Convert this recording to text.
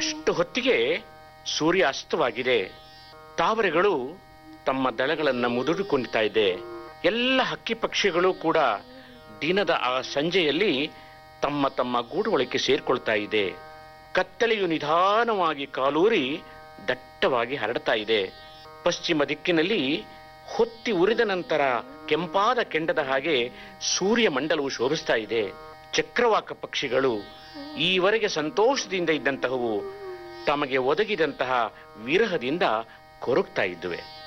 ಅಷ್ಟು ಹೊತ್ತಿಗೆ ಸೂರ್ಯ ಅಸ್ತವಾಗಿದೆ ತಾವರೆಗಳು ತಮ್ಮ ದಳಗಳನ್ನು ಮುದುಡಿಕೊಂಡಿತಾ ಇದೆ ಎಲ್ಲ ಹಕ್ಕಿ ಪಕ್ಷಿಗಳು ಕೂಡ ದಿನದ ಆ ಸಂಜೆಯಲ್ಲಿ ತಮ್ಮ ತಮ್ಮ ಗೂಡುಗಳಿಗೆ ಸೇರ್ಕೊಳ್ತಾ ಇದೆ ಕತ್ತಲೆಯು ನಿಧಾನವಾಗಿ ಕಾಲೂರಿ ದಟ್ಟವಾಗಿ ಹರಡ್ತಾ ಇದೆ ಪಶ್ಚಿಮ ದಿಕ್ಕಿನಲ್ಲಿ ಹೊತ್ತಿ ಉರಿದ ನಂತರ ಕೆಂಪಾದ ಕೆಂಡದ ಹಾಗೆ ಸೂರ್ಯ ಮಂಡಲವು ಶೋಭಿಸ್ತಾ ಇದೆ ಚಕ್ರವಾಕ ಪಕ್ಷಿಗಳು ಈವರೆಗೆ ಸಂತೋಷದಿಂದ ಇದ್ದಂತಹವು ತಮಗೆ ಒದಗಿದಂತಹ ವಿರಹದಿಂದ ಕೊರಗ್ತಾ ಇದ್ದುವೆ